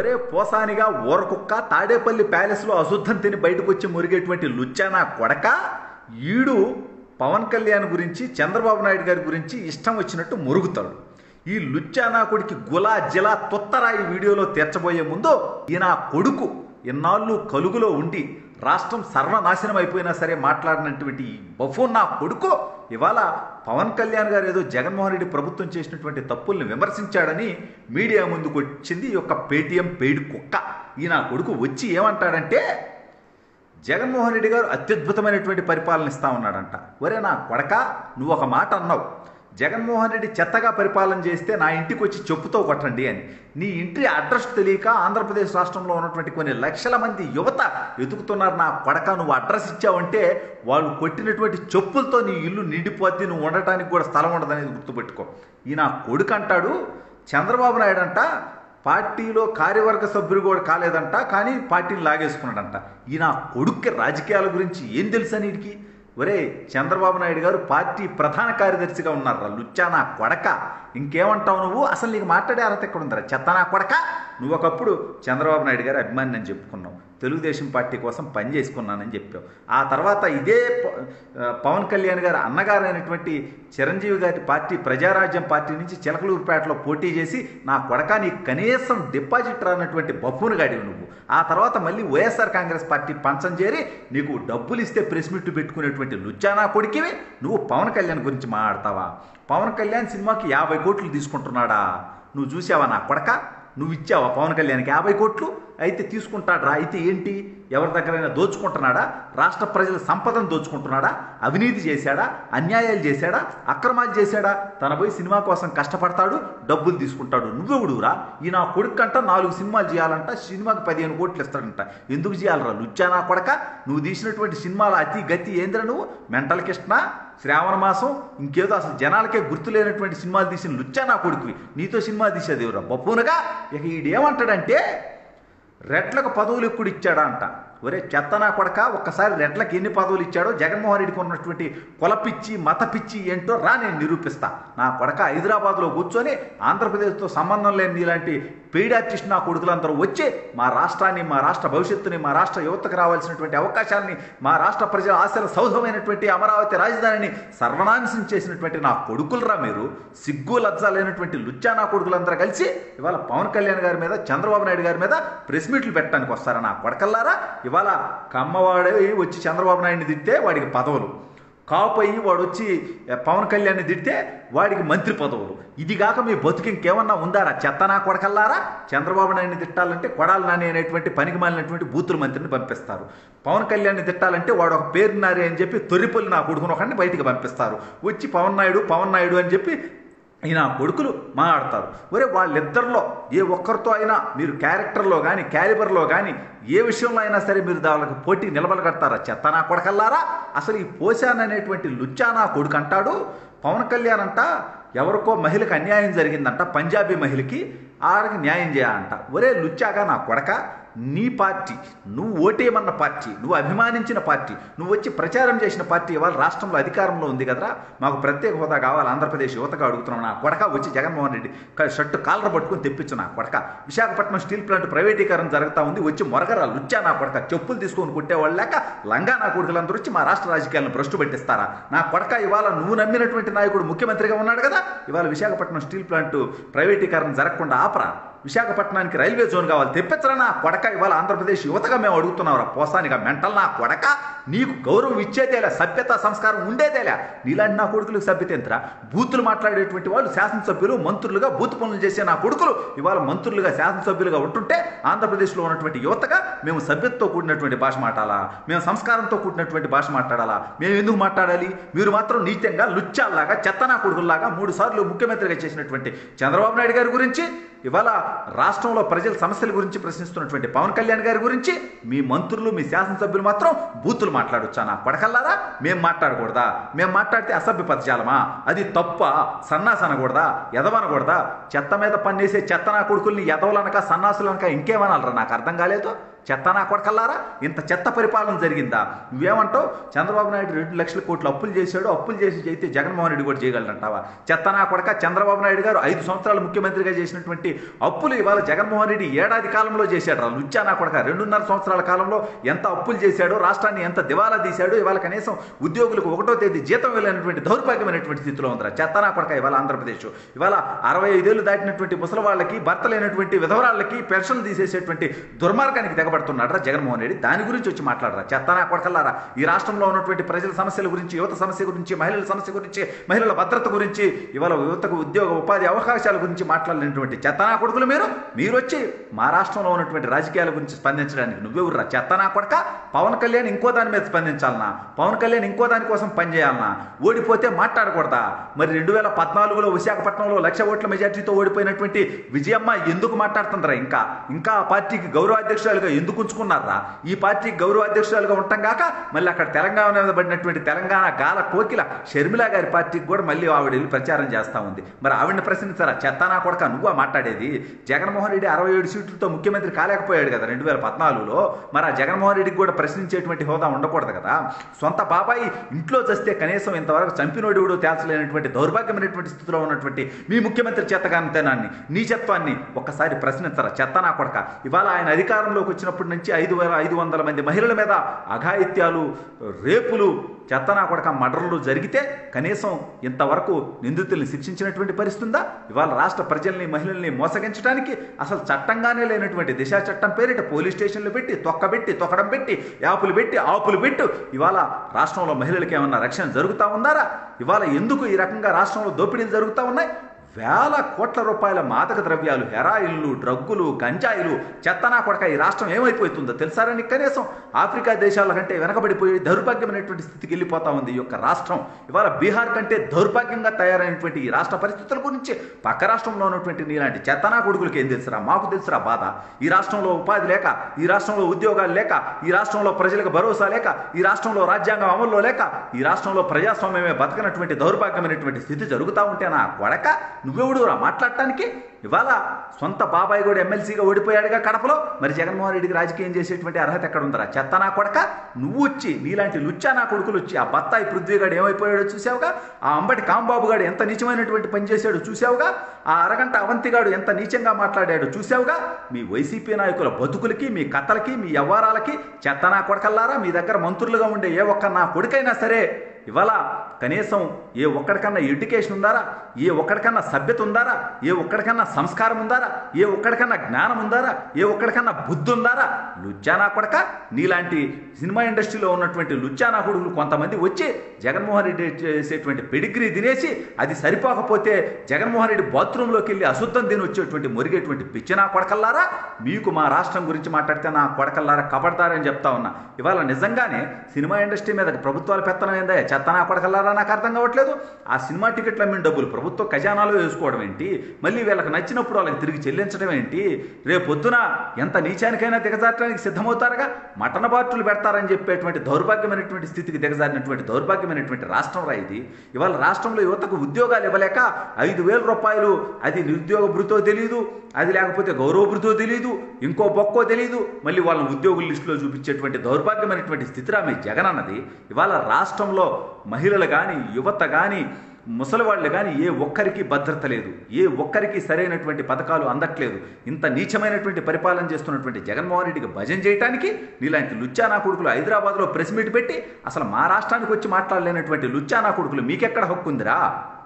ఒరే పోసానిగా ఊరకుక్క తాడేపల్లి ప్యాలెస్లో అశుద్ధం తిని బయటకు వచ్చి మురిగేటువంటి లుచ్చానా కొడక ఈడు పవన్ కళ్యాణ్ గురించి చంద్రబాబు నాయుడు గారి గురించి ఇష్టం వచ్చినట్టు మురుగుతాడు ఈ లుచ్చానా కొడుకి గులా జిలా తొత్తరాయి వీడియోలో తీర్చబోయే ముందు ఈయన కొడుకు ఇన్నాళ్ళు కలుగులో ఉండి రాష్ట్రం సర్వనాశనం అయిపోయినా సరే మాట్లాడినటువంటి ఈ బఫూన్ నా కొడుకు ఇవాళ పవన్ కళ్యాణ్ గారు ఏదో జగన్మోహన్ రెడ్డి ప్రభుత్వం చేసినటువంటి తప్పుల్ని విమర్శించాడని మీడియా ముందుకు వచ్చింది ఈ యొక్క పేటీఎం పెయిడ్ కుక్క ఈ నా కొడుకు వచ్చి ఏమంటాడంటే జగన్మోహన్ రెడ్డి గారు అత్యద్భుతమైనటువంటి పరిపాలన ఇస్తా ఉన్నాడంట ఒరే నా కొడక నువ్వు ఒక మాట అన్నావు జగన్మోహన్ రెడ్డి చెత్తగా పరిపాలన చేస్తే నా ఇంటికి వచ్చి చెప్పుతో కొట్టండి అని నీ ఇంటి అడ్రస్ తెలియక ఆంధ్రప్రదేశ్ రాష్ట్రంలో ఉన్నటువంటి కొన్ని లక్షల మంది యువత ఎదుగుతున్నారు నా కొడక నువ్వు అడ్రస్ ఇచ్చావంటే వాళ్ళు కొట్టినటువంటి చెప్పులతో నీ ఇల్లు నిండిపోద్ది నువ్వు ఉండటానికి కూడా స్థలం ఉండదనేది గుర్తుపెట్టుకో ఈ నా కొడుకు అంటాడు చంద్రబాబు నాయుడు అంట పార్టీలో కార్యవర్గ సభ్యులు కూడా కాలేదంట కానీ పార్టీని లాగేసుకున్నాడంట ఈ నా కొడుక్కి రాజకీయాల గురించి ఏం తెలుసా నీడికి ఒరే చంద్రబాబు నాయుడు గారు పార్టీ ప్రధాన కార్యదర్శిగా ఉన్నారు లుచ్చా నా కొడక ఇంకేమంటావు నువ్వు అసలు నీకు మాట్లాడే అర్హత ఎక్కడ ఉందరా చెత్త నా కొడక నువ్వు ఒకప్పుడు చంద్రబాబు నాయుడు గారు అభిమాని అని చెప్పుకున్నావు తెలుగుదేశం పార్టీ కోసం పని చేసుకున్నానని చెప్పావు ఆ తర్వాత ఇదే ప- ఆ, పవన్ కళ్యాణ్ గారు అన్నగారైనటువంటి చిరంజీవి గారి పార్టీ ప్రజారాజ్యం పార్టీ నుంచి చిలకలూరుపేటలో పోటీ చేసి నా కొడక నీకు కనీసం డిపాజిట్ రానటువంటి బఫూను గాడివి నువ్వు ఆ తర్వాత మళ్ళీ వైఎస్ఆర్ కాంగ్రెస్ పార్టీ పంచం చేరి నీకు డబ్బులు ఇస్తే ప్రెస్ మీట్ పెట్టుకునేటువంటి లుచ్చానా కొడుకివి నువ్వు పవన్ కళ్యాణ్ గురించి మాట్లాడతావా పవన్ కళ్యాణ్ సినిమాకి యాభై కోట్లు తీసుకుంటున్నాడా నువ్వు చూసావా నా కొడక నువ్వు ఇచ్చావా పవన్ కళ్యాణ్కి యాభై కోట్లు అయితే తీసుకుంటాడ్రా అయితే ఏంటి ఎవరి దగ్గరైనా దోచుకుంటున్నాడా రాష్ట్ర ప్రజల సంపదను దోచుకుంటున్నాడా అవినీతి చేశాడా అన్యాయాలు చేశాడా అక్రమాలు చేశాడా తన పోయి సినిమా కోసం కష్టపడతాడు డబ్బులు తీసుకుంటాడు నువ్వెవడురా ఈ నా కొడుకంట నాలుగు సినిమాలు చేయాలంట సినిమాకి పదిహేను కోట్లు ఇస్తాడంట ఎందుకు చేయాలరా లుచ్చా నా కొడక నువ్వు తీసినటువంటి సినిమాల అతి గతి ఏంద్ర నువ్వు మెంటల్ కృష్ణ శ్రావణ మాసం ఇంకేదో అసలు జనాలకే గుర్తు లేనటువంటి సినిమాలు తీసిన లుచ్చా నా కొడుకువి నీతో సినిమా తీసేది ఎవరా బప్పునుగా ఇక ఈడేమంటాడంటే రెడ్లకు పదవులు ఎక్కువ ఇచ్చాడా అంట ఒరే చెత్త నా కొడక ఒక్కసారి రెడ్లకు ఎన్ని పదవులు ఇచ్చాడో జగన్మోహన్ రెడ్డికి ఉన్నటువంటి కులపిచ్చి మతపిచ్చి ఏంటో రా నేను నిరూపిస్తా నా కొడక హైదరాబాద్లో కూర్చొని ఆంధ్రప్రదేశ్తో సంబంధం లేని ఇలాంటి పెయిడ్ ఆర్టిస్ట్ నా కొడుకులందరూ వచ్చి మా రాష్ట్రాన్ని మా రాష్ట్ర భవిష్యత్తుని మా రాష్ట్ర యువతకు రావాల్సినటువంటి అవకాశాన్ని మా రాష్ట్ర ప్రజల ఆశల సౌధమైనటువంటి అమరావతి రాజధానిని సర్వనాశనం చేసినటువంటి నా కొడుకులరా మీరు సిగ్గు లజ్జ లేనటువంటి లుచ్చా నా కొడుకులందరూ కలిసి ఇవాళ పవన్ కళ్యాణ్ గారి మీద చంద్రబాబు నాయుడు గారి మీద ప్రెస్ మీట్లు పెట్టడానికి వస్తారా నా కొడకల్లారా ఇవాళ కమ్మవాడే వచ్చి చంద్రబాబు నాయుడిని తిడితే వాడికి పదవులు కాపు అయ్యి వాడు వచ్చి ఏ, పవన్ కళ్యాణ్ని తిడితే వాడికి మంత్రి పదవులు ఇది కాక మీ బతుకు ఇంకేమన్నా ఉందారా చెత్త నా కొడకల్లారా చంద్రబాబు నాయుడిని తిట్టాలంటే కొడాలి నాని అనేటువంటి పనికి మాలినటువంటి బూతుల మంత్రిని పంపిస్తారు పవన్ కళ్యాణ్ని తిట్టాలంటే వాడు ఒక పేరు నారి అని చెప్పి తొరిపల్లి నా కొడుకును ఒకడిని బయటికి పంపిస్తారు వచ్చి పవన్ నాయుడు పవన్ నాయుడు అని చెప్పి ఈయన కొడుకులు మాట్లాడతారు ఒరే వాళ్ళిద్దరిలో ఏ ఒక్కరితో అయినా మీరు క్యారెక్టర్లో కానీ క్యాలిబర్లో కానీ ఏ విషయంలో అయినా సరే మీరు దానికి పోటీ నిలబడగడతారా చెత్త నా కొడకల్లారా అసలు ఈ పోషాన్ అనేటువంటి లుచ్చానా కొడుకు అంటాడు పవన్ కళ్యాణ్ అంట ఎవరికో మహిళకి అన్యాయం జరిగిందంట పంజాబీ మహిళకి ఆడికి న్యాయం చేయాలంట ఒరే లుచ్చాగా నా కొడక నీ పార్టీ నువ్వు ఓటేయమన్న పార్టీ నువ్వు అభిమానించిన పార్టీ నువ్వు వచ్చి ప్రచారం చేసిన పార్టీ ఇవాళ రాష్ట్రంలో అధికారంలో ఉంది కదరా మాకు ప్రత్యేక హోదా కావాలి ఆంధ్రప్రదేశ్ యువతగా అడుగుతున్నాం నా కొడక వచ్చి జగన్మోహన్ రెడ్డి క- షర్టు కాలర పట్టుకుని తెప్పించు నా కొడక విశాఖపట్నం స్టీల్ ప్లాంట్ ప్రైవేటీకరణ జరుగుతా ఉంది వచ్చి మొరగరా లుచ్చా నా కొడక చెప్పులు తీసుకొని కుట్టేవాళ్ళు లేక లంగా నా కొడుకులందరూ వచ్చి మా రాష్ట్ర రాజకీయాలను భ్రష్టు పెట్టిస్తారా నా కొడక ఇవాళ నువ్వు నమ్మినటువంటి నాయకుడు ముఖ్యమంత్రిగా ఉన్నాడు కదా ఇవాళ విశాఖపట్నం స్టీల్ ప్లాంట్ ప్రైవేటీకరణ జరగకుండా ఆపరా విశాఖపట్నానికి రైల్వే జోన్ కావాలి తెప్పించరా నా కొడక ఇవాళ ఆంధ్రప్రదేశ్ యువతగా మేము అడుగుతున్నావురా పోసానిగా మెంటల్ నా కొడక నీకు గౌరవం ఇచ్చేదేలే సభ్యత సంస్కారం ఉండేదేలే నీలాంటి నా కొడుకులకు సభ్యత ఎంతరా బూతులు మాట్లాడేటువంటి వాళ్ళు శాసనసభ్యులు మంత్రులుగా బూతు పనులు చేసే నా కొడుకులు ఇవాళ మంత్రులుగా శాసనసభ్యులుగా ఉంటుంటే ఆంధ్రప్రదేశ్లో ఉన్నటువంటి యువతగా మేము సభ్యతతో కూడినటువంటి భాష మాట్లాడాలా మేము సంస్కారంతో కూడినటువంటి భాష మాట్లాడాలా మేము ఎందుకు మాట్లాడాలి మీరు మాత్రం నీచంగా లుచ్చాల్లాగా చెత్తనా కొడుకుల్లాగా మూడు సార్లు ముఖ్యమంత్రిగా చేసినటువంటి చంద్రబాబు నాయుడు గారి గురించి ఇవాళ రాష్ట్రంలో ప్రజల సమస్యల గురించి ప్రశ్నిస్తున్నటువంటి పవన్ కళ్యాణ్ గారి గురించి మీ మంత్రులు మీ శాసనసభ్యులు మాత్రం బూతులు మాట్లాడొచ్చా నా కొడకల్లారా మేము మాట్లాడకూడదా మేము మాట్లాడితే అసభ్య పదజాలమా అది తప్ప సన్నాసి అనకూడదా ఎదవనకూడదా చెత్త మీద పన్నేసే చెత్త నా కొడుకుల్ని ఎదవలనక సన్నాసులనక ఇంకేమనాలరా నాకు అర్థం కాలేదు చెత్త నా కొడకల్లారా ఇంత చెత్త పరిపాలన జరిగిందా నువ్వేమంటావు చంద్రబాబు నాయుడు రెండు లక్షల కోట్లు అప్పులు చేశాడు అప్పులు చేసి అయితే జగన్మోహన్ రెడ్డి కూడా చేయగలరంటావా చెత్త నా కొడక చంద్రబాబు నాయుడు గారు ఐదు సంవత్సరాలు ముఖ్యమంత్రిగా చేసినటువంటి అప్పులు ఇవాళ జగన్మోహన్ రెడ్డి ఏడాది కాలంలో చేశాడు రా లుచ్చా నా కొడక రెండున్నర సంవత్సరాల కాలంలో ఎంత అప్పులు చేశాడో రాష్ట్రాన్ని ఎంత దివాలా తీశాడో ఇవాళ కనీసం ఉద్యోగులకు ఒకటో తేదీ జీతం వెళ్ళినటువంటి దౌర్భాగ్యమైనటువంటి స్థితిలో ఉందిరా చెత్త నా కొడక ఇవాళ ఆంధ్రప్రదేశ్ ఇవాళ అరవై ఐదేళ్లు దాటినటువంటి ముసలి వాళ్ళకి భర్త లేనటువంటి విధవరాళ్ళకి పెన్షన్లు తీసేసేటువంటి దుర్మార్గానికి తెగబడుతున్నాడు రా జగన్మోహన్ రెడ్డి దాని గురించి వచ్చి మాట్లాడరా చెత్త నా కొడకల్లారా ఈ రాష్ట్రంలో ఉన్నటువంటి ప్రజల సమస్యల గురించి యువత సమస్య గురించి మహిళల సమస్య గురించి మహిళల భద్రత గురించి ఇవాళ యువతకు ఉద్యోగ ఉపాధి అవకాశాల గురించి మాట్లాడినటువంటి చెత్త నా కొడుకులు మీరు మీరు వచ్చి మా రాష్ట్రంలో ఉన్నటువంటి రాజకీయాల గురించి స్పందించడానికి నువ్వెవరురా చెత్త నా కొడక పవన్ కళ్యాణ్ ఇంకో దాని మీద స్పందించాలనా పవన్ కళ్యాణ్ ఇంకో దాని కోసం పనిచేయాలనా ఓడిపోతే మాట్లాడకూడదా మరి రెండు వేల పద్నాలుగులో విశాఖపట్నంలో లక్ష ఓట్ల మెజార్టీతో ఓడిపోయినటువంటి విజయమ్మ ఎందుకు మాట్లాడుతుందిరా ఇంకా ఇంకా ఆ పార్టీకి గౌరవ అధ్యక్షురాలుగా ఎందుకు ఉంచుకున్నారా ఈ పార్టీకి గౌరవ అధ్యక్షురాలుగా ఉంటాం కాక మళ్ళీ అక్కడ తెలంగాణ మీద పడినటువంటి తెలంగాణ గాల కోకిల షర్మిల గారి పార్టీకి కూడా మళ్ళీ ఆవిడ వెళ్ళి ప్రచారం చేస్తా ఉంది మరి ఆవిడని ప్రశ్నించారా చెత్తానా కొడక నువ్వా మాట్లాడేది జగన్మోహన్ రెడ్డి అరవై ఏడు సీట్లతో ముఖ్యమంత్రి కాలేకపోయాడు కదా రెండు వేల పద్నాలుగులో మరి ఆ జగన్మోహన్ రెడ్డికి కూడా ప్రశ్నించేటువంటి హోదా ఉండకూడదు కదా సొంత బాబాయి ఇంట్లో చస్తే కనీసం ఇంతవరకు చంపినోడు కూడా తేల్చలేనటువంటి దౌర్భాగ్యమైనటువంటి స్థితిలో ఉన్నటువంటి మీ ముఖ్యమంత్రి చేతగానితనాన్ని నీచత్వాన్ని ఒక్కసారి ప్రశ్నించరా చెత్త నా కొడక ఇవాళ ఆయన అధికారంలోకి వచ్చినప్పటి నుంచి ఐదు వేల ఐదు వందల మంది మహిళల మీద అఘాయిత్యాలు రేపులు చెత్త నా కొడక మర్డర్లు జరిగితే కనీసం ఇంతవరకు నిందితుల్ని శిక్షించినటువంటి పరిస్థితి ఉందా ఇవాళ రాష్ట్ర ప్రజల్ని మహిళల్ని మోసగించడానికి అసలు చట్టంగానే లేనటువంటి దిశా చట్టం పేరిట పోలీస్ స్టేషన్లు పెట్టి తొక్కబెట్టి తొక్కడం పెట్టి యాపులు పెట్టి ఆపులు పెట్టు ఇవాళ రాష్ట్రంలో మహిళలకి ఏమన్నా రక్షణ జరుగుతా ఉందారా ఇవాళ ఎందుకు ఈ రకంగా రాష్ట్రంలో దోపిడీలు జరుగుతూ ఉన్నాయి వేల కోట్ల రూపాయల మాదక ద్రవ్యాలు హెరాయిన్లు డ్రగ్గులు గంజాయిలు చెత్తనా కొడక ఈ రాష్ట్రం ఏమైపోతుందో తెలుసారని కనీసం ఆఫ్రికా దేశాల కంటే వెనకబడిపోయి దౌర్భాగ్యమైనటువంటి స్థితికి వెళ్ళిపోతా ఉంది ఈ యొక్క రాష్ట్రం ఇవాళ బీహార్ కంటే దౌర్భాగ్యంగా తయారైనటువంటి ఈ రాష్ట్ర పరిస్థితుల గురించి పక్క రాష్ట్రంలో ఉన్నటువంటి నీలాంటి చెత్తనా కొడుకులకి ఏం తెలుసురా మాకు తెలుసురా బాధ ఈ రాష్ట్రంలో ఉపాధి లేక ఈ రాష్ట్రంలో ఉద్యోగాలు లేక ఈ రాష్ట్రంలో ప్రజలకు భరోసా లేక ఈ రాష్ట్రంలో రాజ్యాంగం అమల్లో లేక ఈ రాష్ట్రంలో ప్రజాస్వామ్యమే బతకనటువంటి దౌర్భాగ్యమైనటువంటి స్థితి జరుగుతూ ఉంటే నా కొడక నువ్వెవడు రా మాట్లాడటానికి ఇవాళ సొంత బాబాయ్ కూడా ఎమ్మెల్సీగా ఓడిపోయాడుగా కడపలో మరి జగన్మోహన్ రెడ్డికి రాజకీయం చేసేటువంటి అర్హత ఎక్కడ ఉందరా చెత్త నా కొడక నువ్వు వచ్చి నీలాంటి లుచ్చా నా కొడుకులు వచ్చి ఆ బత్తాయి పృథ్వీగాడు ఏమైపోయాడో చూసావుగా ఆ అంబటి కాంబాబు గాడు ఎంత నీచమైనటువంటి పని చేశాడో చూసావుగా ఆ అరగంట అవంతిగాడు ఎంత నీచంగా మాట్లాడాడో చూసావుగా మీ వైసీపీ నాయకుల బతుకులకి మీ కథలకి మీ వ్యవహారాలకి చెత్త నా కొడకల్లారా మీ దగ్గర మంత్రులుగా ఉండే ఏ ఒక్క నా కొడుకైనా సరే ఇవాళ కనీసం ఏ ఒక్కడికన్నా ఎడ్యుకేషన్ ఉందారా ఏ ఒక్కడికన్నా సభ్యత ఉందారా ఏ ఒక్కడికన్నా సంస్కారం ఉందారా ఏ ఒక్కడికన్నా జ్ఞానం ఉందారా ఏ ఒక్కడికన్నా బుద్ధి ఉందారా లుచ్చానా కొడక నీలాంటి సినిమా ఇండస్ట్రీలో ఉన్నటువంటి లుచ్చానా కొడుకులు కొంతమంది వచ్చి జగన్మోహన్ రెడ్డి చేసేటువంటి పెడిగ్రీ తినేసి అది సరిపోకపోతే జగన్మోహన్ రెడ్డి బాత్రూంలోకి వెళ్ళి అశుద్ధం తిని వచ్చేటువంటి మురిగేటువంటి పిచ్చినా కొడకల్లారా మీకు మా రాష్ట్రం గురించి మాట్లాడితే నా కొడకల్లారా కబడతారని చెప్తా ఉన్నా ఇవాళ నిజంగానే సినిమా ఇండస్ట్రీ మీద ప్రభుత్వాల పెత్తనం ఏందా చెత్త నా కొడకల్లారా నాకు అర్థం కావట్లేదు ఆ సినిమా టికెట్లు అమ్మిన డబ్బులు ప్రభుత్వ ఖజానాలో వేసుకోవడం ఏంటి మళ్ళీ వీళ్ళకి నచ్చినప్పుడు వాళ్ళకి తిరిగి చెల్లించడం ఏంటి రేపొద్దున ఎంత నీచానికైనా దిగజారడానికి సిద్ధమవుతారుగా మటన బార్టులు పెడతారని చెప్పేటువంటి దౌర్భాగ్యమైనటువంటి స్థితికి దిగజారినటువంటి దౌర్భాగ్యమైనటువంటి రాష్ట్రం రా ఇది ఇవాళ రాష్ట్రంలో యువతకు ఉద్యోగాలు ఇవ్వలేక ఐదు వేల రూపాయలు అది నిరుద్యోగ భృతో తెలియదు అది లేకపోతే గౌరవ భృతో తెలియదు ఇంకో బొక్కో తెలియదు మళ్ళీ వాళ్ళని ఉద్యోగుల లిస్టులో చూపించేటువంటి దౌర్భాగ్యమైనటువంటి స్థితిరా మీ జగన్ అన్నది ఇవాళ రాష్ట్రంలో మహిళలు కానీ యువత కానీ ముసలి వాళ్ళు కానీ ఏ ఒక్కరికి భద్రత లేదు ఏ ఒక్కరికి సరైనటువంటి పథకాలు అందట్లేదు ఇంత నీచమైనటువంటి పరిపాలన చేస్తున్నటువంటి జగన్మోహన్ రెడ్డికి భజన చేయడానికి నీలాంటి లుచ్చానా కొడుకులు హైదరాబాద్లో ప్రెస్ మీట్ పెట్టి అసలు మా రాష్ట్రానికి వచ్చి మాట్లాడలేనటువంటి లుచ్చానా కొడుకులు మీకెక్కడ హక్కు ఉందిరా